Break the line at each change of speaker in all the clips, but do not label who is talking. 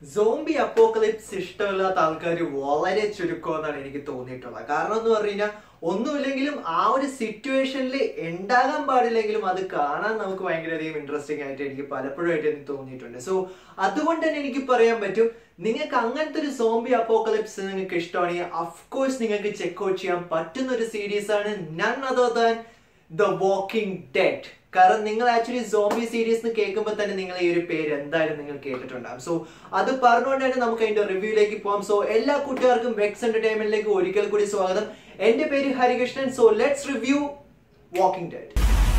zombie apocalypse ഇഷ്ടമില്ലാത്ത ആൾക്കാർ വളരെ ചുരുക്കം എന്നാണ് എനിക്ക് തോന്നിയിട്ടുള്ളത് കാരണം എന്ന് പറഞ്ഞു കഴിഞ്ഞാൽ ഒന്നുമില്ലെങ്കിലും ആ ഒരു സിറ്റുവേഷനിൽ ഉണ്ടാകാൻ പാടില്ലെങ്കിലും അത് കാണാൻ നമുക്ക് ഭയങ്കരധികം ഇൻട്രസ്റ്റിംഗ് ആയിട്ട് എനിക്ക് പലപ്പോഴും ആയിട്ട് എനിക്ക് തോന്നിയിട്ടുണ്ട് സോ അതുകൊണ്ട് തന്നെ എനിക്ക് പറയാൻ പറ്റും നിങ്ങൾക്ക് അങ്ങനത്തെ ഒരു സോംബി അപ്പോക്കലിപ്സ് നിങ്ങൾക്ക് ഇഷ്ടമാണെങ്കിൽ അഫ്കോഴ്സ് നിങ്ങൾക്ക് ചെക്ക് ഔട്ട് ചെയ്യാൻ പറ്റുന്ന ഒരു സീരീസ് ആണ് none other than the walking dead കാരണം നിങ്ങൾ ആക്ച്വലി സോംബി സീരീസ് എന്ന് കേൾക്കുമ്പോൾ തന്നെ നിങ്ങൾ ഈ ഒരു പേര് എന്തായാലും നിങ്ങൾ കേട്ടിട്ടുണ്ടാകും സോ അത് പറഞ്ഞുകൊണ്ട് തന്നെ നമുക്ക് അതിന്റെ റിവ്യൂയിലേക്ക് പോകാം സോ എല്ലാ കൂട്ടുകാർക്കും വെക്സ് എന്റർടൈൻമെന്റിലേക്ക് ഒരിക്കൽ കൂടി സ്വാഗതം എന്റെ പേര് Harikrishnan so let's review walking dead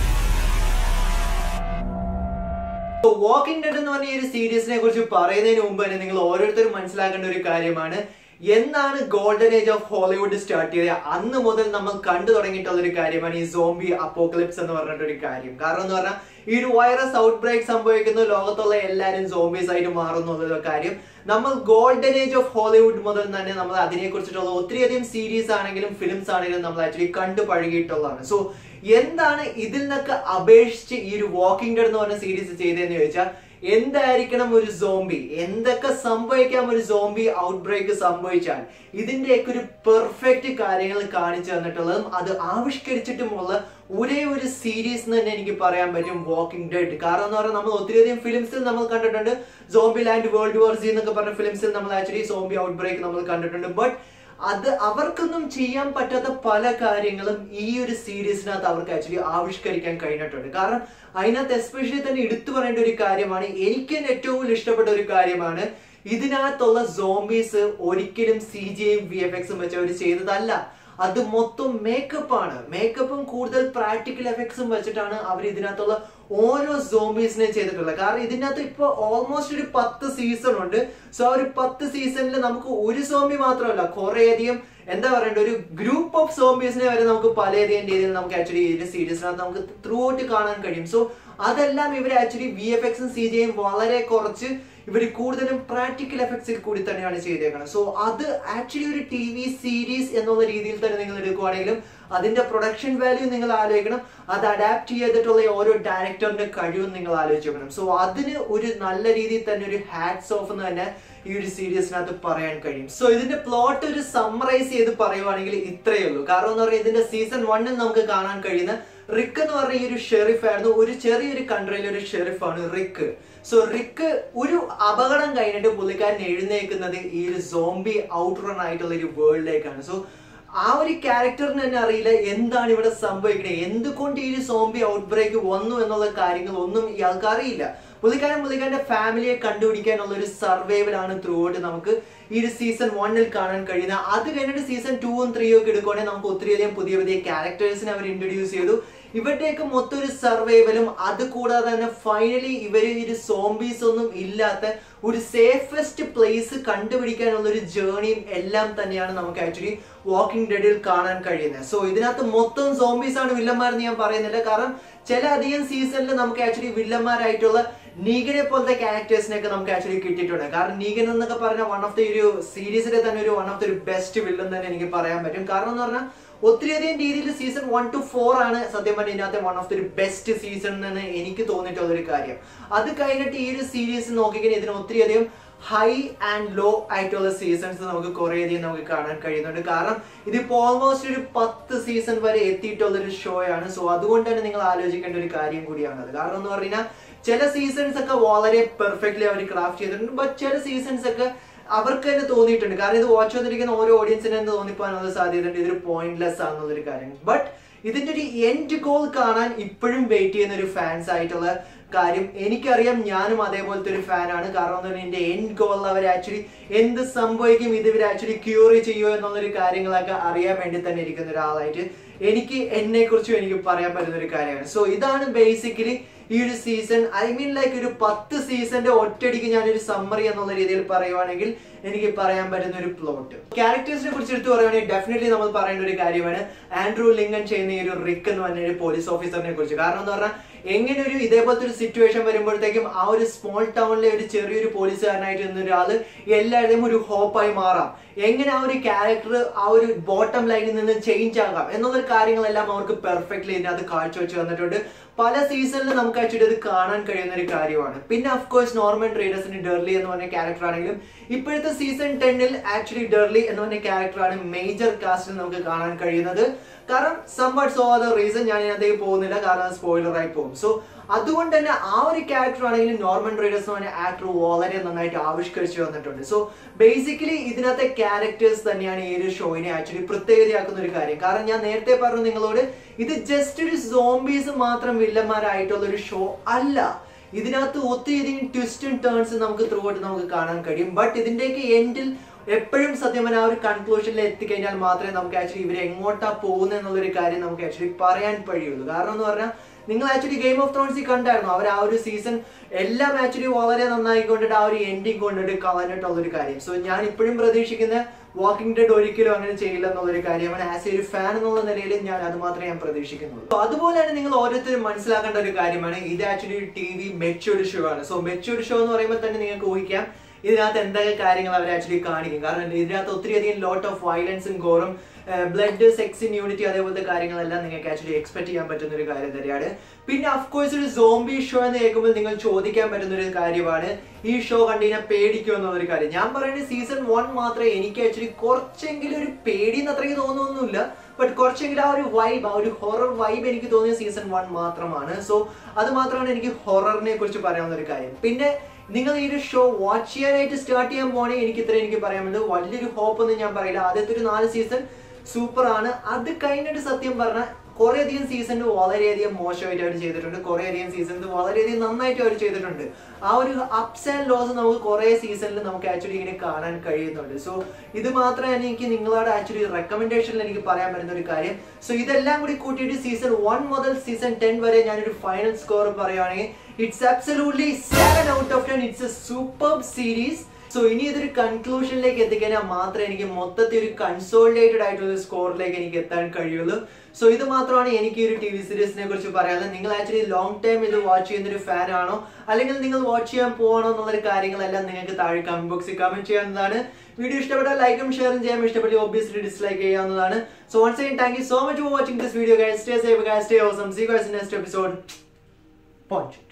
walking dead എന്ന് പറഞ്ഞ ഈ ഒരു സീരീസിനെ കുറിച്ച് പറയുന്നതിന് മുമ്പ് തന്നെ നിങ്ങൾ ഓരോരുത്തരും മനസ്സിലാക്കേണ്ട ഒരു കാര്യമാണ് എന്നാണ് golden age of Hollywood start ചെയ്തത് അന്ന് മുതൽ നമ്മൾ കണ്ടു തുടങ്ങിയിട്ടുള്ള ഒരു കാര്യമാണ് ഈ സോംബി അപ്പോക്ലിപ്സ് എന്ന് പറഞ്ഞിട്ടൊരു കാര്യം കാരണം എന്ന് പറഞ്ഞാൽ ഈ ഒരു വൈറസ് ഔട്ട് ബ്രേക്ക് സംഭവിക്കുന്ന ലോകത്തുള്ള എല്ലാവരും സോംബീസ് ആയിട്ട് മാറുന്നു എന്നുള്ള കാര്യം നമ്മൾ ഗോൾഡൻ ഏജ് ഓഫ് ഹോളിവുഡ് മുതൽ തന്നെ നമ്മൾ അതിനെ കുറിച്ചിട്ടുള്ള ഒത്തിരിയധികം സീരീസ് ആണെങ്കിലും ഫിലിംസ് ആണെങ്കിലും നമ്മൾ ആക്ച്വലി കണ്ടു പഴകിയിട്ടുള്ളതാണ് സോ എന്താണ് ഇതിൽ നിന്നൊക്കെ അപേക്ഷിച്ച് ഈ ഒരു വാക്കിംഗ് ഡെഡ് എന്ന് പറഞ്ഞ സീരീസ് ചെയ്തതെന്ന് ചോദിച്ചാൽ എന്തായിരിക്കണം ഒരു സോംബി എന്തൊക്കെ സംഭവിക്കാം ഒരു സോംബി ഔട്ട് ബ്രേക്ക് സംഭവിച്ചാൽ ഇതിന്റെയൊക്കെ ഒരു പെർഫെക്റ്റ് കാര്യങ്ങൾ കാണിച്ചു തന്നിട്ടുള്ളതും അത് ആവിഷ്കരിച്ചിട്ടുമുള്ള ഒരേ ഒരു സീരീസ് എന്ന് തന്നെ എനിക്ക് പറയാൻ പറ്റും വാക്കിംഗ് ഡെഡ് കാരണം എന്ന് പറഞ്ഞാൽ നമ്മൾ ഒത്തിരിയധികം ഫിലിംസിൽ നമ്മൾ കണ്ടിട്ടുണ്ട് zombieland world war Z എന്നൊക്കെ പറഞ്ഞ ഫിലിംസിൽ നമ്മൾ ആക്ച്വലി സോംബി ഔട്ട് ബ്രേക്ക് നമ്മൾ കണ്ടിട്ടുണ്ട് ബട്ട് അത് അവർക്കൊന്നും ചെയ്യാൻ പറ്റാത്ത പല കാര്യങ്ങളും ഈ ഒരു സീരീസിനകത്ത് അവർക്ക് ആക്ച്വലി ആവിഷ്കരിക്കാൻ കഴിഞ്ഞിട്ടുണ്ട് കാരണം അതിനകത്ത് എസ്പെഷ്യലി തന്നെ എടുത്തു പറയേണ്ട ഒരു കാര്യമാണ് എനിക്ക് തന്നെ ഏറ്റവും കൂടുതൽ ഇഷ്ടപ്പെട്ട ഒരു കാര്യമാണ് ഇതിനകത്തുള്ള സോംബീസ് ഒരിക്കലും സി ജിയും വി എഫ് എക്സും വെച്ച് അവർ ചെയ്തതല്ല അത് മൊത്തം മേക്കപ്പ് ആണ് മേക്കപ്പും കൂടുതൽ പ്രാക്ടിക്കൽ എഫക്ട്സും വെച്ചിട്ടാണ് അവർ ഇതിനകത്തുള്ള ഓരോ സോംബീസിനെ ചെയ്തിട്ടുള്ളത് കാരണം ഇതിനകത്ത് ഇപ്പൊ ഓൾമോസ്റ്റ് ഒരു പത്ത് സീസൺ ഉണ്ട് സോ ആ ഒരു പത്ത് സീസണിൽ നമുക്ക് ഒരു സോംബി മാത്രമല്ല കുറേയധികം എന്താ പറയണ്ട ഒരു ഗ്രൂപ്പ് ഓഫ് സോംബീസിനെ വരെ നമുക്ക് പലയധികം രീതിയിൽ നമുക്ക് ആക്ച്വലി ഈ ഒരു സീരീസിനകത്ത് നമുക്ക് ത്രൂ ഔട്ട് കാണാൻ കഴിയും സോ അതെല്ലാം ഇവർ ആക്ച്വലി വി എഫ് എക്സും സി ജിയും വളരെ കുറച്ച് ഇവർ കൂടുതലും പ്രാക്ടിക്കൽ എഫക്ട്സിൽ കൂടി തന്നെയാണ് ചെയ്തേക്കുന്നത് സോ അത് ആക്ച്വലി ഒരു ടി വി സീരീസ് എന്നുള്ള രീതിയിൽ തന്നെ നിങ്ങൾ എടുക്കുവാണെങ്കിലും അതിന്റെ പ്രൊഡക്ഷൻ വാല്യൂ നിങ്ങൾ ആലോചിക്കണം അത് അഡാപ്റ്റ് ചെയ്തിട്ടുള്ള ഓരോ ഡയറക്ടറിന്റെ കഴിവും നിങ്ങൾ ആലോചിക്കണം സോ അതിന് ഒരു നല്ല രീതിയിൽ തന്നെ ഒരു ഹാറ്റ്സ് ഓഫ് എന്ന് തന്നെ ഈ ഒരു സീരീസിനകത്ത് പറയാൻ കഴിയും സോ ഇതിന്റെ പ്ലോട്ട് ഒരു സമ്മറൈസ് ചെയ്ത് പറയുവാണെങ്കിൽ ഇത്രയേ ഉള്ളൂ കാരണം എന്ന് പറഞ്ഞാൽ ഇതിന്റെ സീസൺ വണ്ണിൽ നമുക്ക് കാണാൻ കഴിയുന്ന റിക്ക് എന്ന് പറഞ്ഞ ഈ ഒരു ഷെറിഫ് ആയിരുന്നു ഒരു ചെറിയൊരു കൺട്രിയിലെ ഒരു ഷെറിഫാണ് റിക്ക് സോ റിക്ക് ഒരു അപകടം കഴിഞ്ഞിട്ട് പുള്ളിക്കാരൻ എഴുന്നേക്കുന്നത് ഈ ഒരു സോംബി ഔട്ട് റൺ ആയിട്ടുള്ള ഒരു വേൾഡിലേക്കാണ് സോ ആ ഒരു ക്യാരക്ടറിന് തന്നെ അറിയില്ല എന്താണ് ഇവിടെ സംഭവിക്കുന്നത് എന്തുകൊണ്ട് ഈ ഒരു സോംബി ഔട്ട് ബ്രേക്ക് വന്നു എന്നുള്ള കാര്യങ്ങൾ ഒന്നും ഇയാൾക്ക് അറിയില്ല പുള്ളിക്കാരൻ പുള്ളിക്കാരന്റെ ഫാമിലിയെ കണ്ടുപിടിക്കാനുള്ള ഒരു സർവൈവലാണ് ത്രൂ ഔട്ട് നമുക്ക് ഈ ഒരു സീസൺ വണ്ണിൽ കാണാൻ കഴിയുന്നത് അത് കഴിഞ്ഞിട്ട് സീസൺ ടൂവും ത്രീയും ഒക്കെ എടുക്കുവാണെങ്കിൽ നമുക്ക് ഒത്തിരിയധികം പുതിയ പുതിയ ക്യാരക്ടേഴ്സിനെ അവർ ഇൻട്രൊഡ്യൂസ് ചെയ്തു ഇവരുടെയൊക്കെ മൊത്തം ഒരു സർവൈവലും അത് കൂടാതെ തന്നെ ഫൈനലി ഇവര് ഒരു സോംബീസ് ഒന്നും ഇല്ലാത്ത ഒരു സേഫസ്റ്റ് പ്ലേസ് കണ്ടുപിടിക്കാനുള്ള ഒരു ജേണിയും എല്ലാം തന്നെയാണ് നമുക്ക് ആക്ച്വലി വാക്കിംഗ് ഡെഡിൽ കാണാൻ കഴിയുന്നത് സോ ഇതിനകത്ത് മൊത്തം സോംബീസ് ആണ് വില്ലന്മാരെന്ന് ഞാൻ പറയുന്നില്ല കാരണം ചില അധികം സീസണിൽ നമുക്ക് ആക്ച്വലി വില്ലന്മാരായിട്ടുള്ള നീഗനെ പോലത്തെ ക്യാരക്ടേഴ്സിനൊക്കെ നമുക്ക് ആക്ച്വലി കിട്ടിയിട്ടുണ്ട് കാരണം നീഗൻ എന്നൊക്കെ പറഞ്ഞ വൺ ഓഫ് ദി ഒരു സീരീസിലെ തന്നെ ഒരു വൺ ഓഫ് ദി ഒരു ബെസ്റ്റ് വില്ലൻ തന്നെ എനിക്ക് പറയാൻ പറ്റും കാരണം എന്ന് പറഞ്ഞാൽ ഒത്തിരിയധികം രീതിയിൽ സീസൺ വൺ ടു ഫോർ ആണ് സത്യം പറഞ്ഞാൽ ഇതിനകത്തെ വൺ ഓഫ് ദി ഒരു ബെസ്റ്റ് സീസൺ എന്ന് എനിക്ക് തോന്നിയിട്ടുള്ള ഒരു കാര്യം അത് കഴിഞ്ഞിട്ട് ഈ ഒരു സീരീസ് നോക്കിക്കഴിഞ്ഞാൽ ഇതിന് ഒത്തിരിയധികം ഹൈ ആൻഡ് ലോ ആയിട്ടുള്ള സീസൺസ് നമുക്ക് കുറേയധികം നമുക്ക് കാണാൻ കഴിയുന്നുണ്ട് കാരണം ഇതിപ്പോ ഓൾമോസ്റ്റ് ഒരു പത്ത് സീസൺ വരെ എത്തിയിട്ടുള്ള ഒരു ഷോ ആണ് സോ അതുകൊണ്ട് തന്നെ നിങ്ങൾ ആലോചിക്കേണ്ട ഒരു കാര്യം കൂടിയാണത് കാരണം എന്ന് പറഞ്ഞാൽ ചില സീസൺസ് ഒക്കെ വളരെ പെർഫെക്റ്റ്ലി അവർ ക്രാഫ്റ്റ് ചെയ്തിട്ടുണ്ട് ബട്ട് ചില സീസൺസ് ഒക്കെ അവർക്ക് തന്നെ തോന്നിയിട്ടുണ്ട് കാരണം ഇത് വാച്ച് ചെയ്തിരിക്കുന്ന ഓരോ ഓഡിയൻസിന് തന്നെ തോന്നിപ്പോകാനുള്ള സാധ്യതയുണ്ട് ഇതൊരു പോയിന്റ്ലെസ് ആണെന്നുള്ളൊരു കാര്യം ബട്ട് ഇതിന്റെ ഒരു എൻഡ് ഗോൾ കാണാൻ ഇപ്പോഴും വെയിറ്റ് ചെയ്യുന്ന ഒരു ഫാൻസ് ആയിട്ടുള്ള കാര്യം എനിക്കറിയാം ഞാനും അതേപോലത്തെ ഒരു ഫാനാണ് കാരണം എന്ന് പറഞ്ഞാൽ എന്റെ എൻഡ് ഗോൾ അവർ ആക്ച്വലി എന്ത് സംഭവിക്കും ഇത് ഇവർ ആക്ച്വലി ക്യൂർ ചെയ്യുമോ എന്നുള്ളൊരു കാര്യങ്ങളൊക്കെ അറിയാൻ വേണ്ടി തന്നെ ഇരിക്കുന്ന ഒരാളായിട്ട് എനിക്ക് എന്നെ കുറിച്ചും എനിക്ക് പറയാൻ പറ്റുന്ന ഒരു കാര്യമാണ് സോ ഇതാണ് ബേസിക്കലി ഈ ഒരു സീസൺ ഐ മീൻ ലൈക്ക് ഒരു പത്ത് സീസന്റെ ഒറ്റയടിക്ക് ഞാനൊരു സമ്മറി എന്നുള്ള രീതിയിൽ പറയുവാണെങ്കിൽ എനിക്ക് പറയാൻ പറ്റുന്ന ഒരു പ്ലോട്ട് ക്യാരക്ടേഴ്സിനെ കുറിച്ച് എടുത്ത് പറയുവാണെങ്കിൽ ഡെഫിനറ്റ്ലി നമ്മൾ പറയേണ്ട ഒരു കാര്യമാണ് ആൻഡ്രൂ ലിങ്കൻ ചെയ്യുന്ന ഈ ഒരു റിക്ക് എന്ന് പറഞ്ഞ ഒരു പോലീസ് ഓഫീസറിനെ കുറിച്ച് കാരണം എന്ന് പറഞ്ഞാൽ എങ്ങനെ ഒരു ഇതേപോലത്തെ ഒരു സിറ്റുവേഷൻ വരുമ്പോഴത്തേക്കും ആ ഒരു സ്മോൾ ടൗണിലെ ഒരു ചെറിയൊരു പോലീസുകാരനായിട്ട് ഇരുന്ന ഒരാള് എല്ലാവരുടെയും ഒരു ഹോപ്പായി മാറാം എങ്ങനെ ആ ഒരു ക്യാരക്ടർ ആ ഒരു ബോട്ടം ലൈനിൽ നിന്ന് ചേഞ്ച് ആകാം എന്നുള്ള കാര്യങ്ങളെല്ലാം അവർക്ക് പെർഫെക്റ്റ്ലി ഇതിനകത്ത് കാഴ്ചവെച്ച് തന്നിട്ടുണ്ട് പല സീസണിലും നമുക്ക് ആക്ച്വലി അത് കാണാൻ കഴിയുന്ന ഒരു കാര്യമാണ് പിന്നെ ഓഫ് കോഴ്സ് നോർമൻ ട്രേഡേഴ്സിന് ഡെർലി എന്ന് പറഞ്ഞ ക്യാരക്ടർ ആണെങ്കിലും ഇപ്പോഴത്തെ സീസൺ ടെന്നിൽ ആക്ച്വലി ഡെർലി എന്ന് പറഞ്ഞ ക്യാരക്ടറാണ് മേജർ കാസ്റ്റിൽ നമുക്ക് കാണാൻ കഴിയുന്നത് കാരണം സംവാട്ട് സോ അതർ റീസൺ ഞാൻ ഇതിനകത്തേക്ക് പോകുന്നില്ല കാരണം സ്പോയിലർ ആയി പോകും സോ അതുകൊണ്ട് തന്നെ ആ ഒരു ക്യാരക്ടർ ആണെങ്കിലും നോർമൻ റൈഡേഴ്സ് എന്ന് പറഞ്ഞ ആക്ടർ വളരെ നന്നായിട്ട് ആവിഷ്കരിച്ചു വന്നിട്ടുണ്ട് സോ ബേസിക്കലി ഇതിനകത്തെ ക്യാരക്ടേഴ്സ് തന്നെയാണ് ഈ ഒരു ഷോയിനെ ആക്ച്വലി പ്രത്യേകതയാക്കുന്ന ഒരു കാര്യം കാരണം ഞാൻ നേരത്തെ പറഞ്ഞു നിങ്ങളോട് ഇത് ജസ്റ്റ് ഒരു സോംബീസ് മാത്രം വില്ലന്മാരായിട്ടുള്ള ഒരു ഷോ അല്ല ഇതിനകത്ത് ഒത്തിരിയധികം ട്വിസ്റ്റും ടേൺസ് നമുക്ക് ത്രൂ ഔട്ട് നമുക്ക് കാണാൻ കഴിയും ബട്ട് ഇതിന്റെയൊക്കെ എൻഡിൽ എപ്പോഴും സത്യം പറഞ്ഞാൽ ആ ഒരു കൺക്ലൂഷനിൽ എത്തിക്കഴിഞ്ഞാൽ മാത്രമേ നമുക്ക് ആക്ച്വലി ഇവർ എങ്ങോട്ടാ പോകുന്നത് എന്നുള്ളൊരു കാര്യം നമുക്ക് ആക്ച്വലി പറയാൻ കഴിയുള്ളൂ കാരണം എന്ന് പറഞ്ഞാൽ നിങ്ങൾ ആക്ച്വലി ഗെയിം ഓഫ് ത്രോൺസിൽ കണ്ടായിരുന്നു അവർ ആ ഒരു സീസൺ എല്ലാം ആക്ച്വലി വളരെ നന്നായി കൊണ്ടിട്ട് ആ ഒരു എൻഡിങ് കൊണ്ടിട്ട് കളഞ്ഞിട്ടുള്ള ഒരു കാര്യം സോ ഞാൻ ഇപ്പോഴും പ്രതീക്ഷിക്കുന്ന വാക്കിംഗ് ഡെഡ് ഒരിക്കലും അങ്ങനെ ചെയ്യില്ല എന്നുള്ളൊരു കാര്യമാണ് ആസ് എ ഒരു ഫാൻ എന്നുള്ള നിലയിൽ ഞാൻ അത് മാത്രമേ ഞാൻ പ്രതീക്ഷിക്കുന്നുള്ളൂ So, അതുപോലെ തന്നെ നിങ്ങൾ ഓരോരുത്തരും മനസ്സിലാക്കേണ്ട ഒരു കാര്യമാണ് ഇത് actually T V matured show ആണ് സോ മെച്ചൂർഡ് ഷോ എന്ന് പറയുമ്പോൾ തന്നെ നിങ്ങൾക്ക് ഊഹിക്കാം ഇതിനകത്ത് എന്തൊക്കെ കാര്യങ്ങൾ അവർ ആക്ച്വലി കാണിക്കും കാരണം ഇതിനകത്ത് ഒത്തിരിയധികം ലോട്ട് ഓഫ് വയലൻസും ഗോറും ബ്ലഡ് സെക്സ് യൂണിറ്റി അതേപോലത്തെ കാര്യങ്ങളെല്ലാം നിങ്ങൾക്ക് ആക്ച്വലി എക്സ്പെക്ട് ചെയ്യാൻ പറ്റുന്ന ഒരു കാര്യം തന്നെയാണ് പിന്നെ അഫ്കോഴ്സ് ഒരു സോംബി ഷോ എന്ന് കേൾക്കുമ്പോൾ നിങ്ങൾ ചോദിക്കാൻ പറ്റുന്ന ഒരു കാര്യമാണ് ഈ ഷോ കണ്ടു കഴിഞ്ഞാൽ പേടിക്കുമോ എന്നുള്ളൊരു കാര്യം ഞാൻ പറയുന്നത് സീസൺ വൺ മാത്രമേ എനിക്ക് ആക്ച്വലി കുറച്ചെങ്കിലും ഒരു പേടി എന്ന് അത്രയ്ക്ക് തോന്നുന്നൊന്നുമില്ല ബട്ട് കുറച്ചെങ്കിലും ആ ഒരു വൈബ് ആ ഒരു ഹൊറർ വൈബ് എനിക്ക് തോന്നിയ സീസൺ വൺ മാത്രമാണ് സോ അത് മാത്രമാണ് എനിക്ക് ഹൊററിനെ കുറിച്ച് പറയാവുന്ന ഒരു കാര്യം പിന്നെ നിങ്ങൾ ഈ ഒരു ഷോ വാച്ച് ചെയ്യാനായിട്ട് സ്റ്റാർട്ട് ചെയ്യാൻ പോകണേ എനിക്ക് ഇത്ര എനിക്ക് പറയാൻ പറ്റുന്നത് വലിയൊരു ഹോപ്പ് ഒന്നും ഞാൻ പറയില്ല ആദ്യത്തെ ഒരു നാല് സീസൺ സൂപ്പർ ആണ് അത് കഴിഞ്ഞിട്ട് സത്യം പറഞ്ഞാൽ കുറെ അധികം സീസണിൽ വളരെയധികം മോശമായിട്ട് അവർ ചെയ്തിട്ടുണ്ട് കുറെ അധികം സീസണിൽ വളരെയധികം നന്നായിട്ട് അവർ ചെയ്തിട്ടുണ്ട് ആ ഒരു അപ്സ് ആൻഡ് ലോസ് നമുക്ക് കുറെ സീസണിൽ നമുക്ക് ആക്ച്വലി ഇങ്ങനെ കാണാൻ കഴിയുന്നുണ്ട് സോ ഇത് മാത്രമേ എനിക്ക് നിങ്ങളോട് ആക്ച്വലി റെക്കമെൻഡേഷനിൽ എനിക്ക് പറയാൻ പറ്റുന്ന ഒരു കാര്യം സോ ഇതെല്ലാം കൂടി കൂട്ടിയിട്ട് സീസൺ വൺ മുതൽ സീസൺ ടെൻ വരെ ഞാനൊരു ഫൈനൽ സ്കോർ പറയുകയാണെങ്കിൽ it's absolutely seven out of ten it's a super series so ഇനി ഇതൊരു കൺക്ലൂഷനിലേക്ക് എത്തിക്കഴിഞ്ഞാൽ മാത്രമേ എനിക്ക് മൊത്തത്തിൽ ഒരു കൺസോളിഡേറ്റഡ് ആയിട്ടുള്ള ഒരു സ്കോറിലേക്ക് എനിക്ക് എത്താൻ കഴിയുള്ളൂ സോ ഇത് മാത്രമാണ് എനിക്ക് ഈ ഒരു ടി വി സീരീസിനെ കുറിച്ച് പറയാനുള്ളത് നിങ്ങൾ ആക്ച്വലി ലോങ് ടൈം ഇത് വാച്ച് ചെയ്യുന്ന ഒരു ഫാൻ ആണോ അല്ലെങ്കിൽ നിങ്ങൾ വാച്ച് ചെയ്യാൻ പോകണോ എന്നുള്ള കാര്യങ്ങളെല്ലാം നിങ്ങൾക്ക് താഴെ കമന്റ് ബോക്സിൽ കമന്റ് ചെയ്യാവുന്നതാണ് വീഡിയോ ഇഷ്ടപ്പെട്ടാൽ ലൈക്കും ഷെയറും ചെയ്യാൻ ഇഷ്ടപ്പെട്ട് ഒബ്വിയസ്ലി ഡിസ്ലൈക്ക് ചെയ്യാവുന്നതാണ് so once again thank you so much for watching this video guys stay safe guys stay awesome see guys next episode point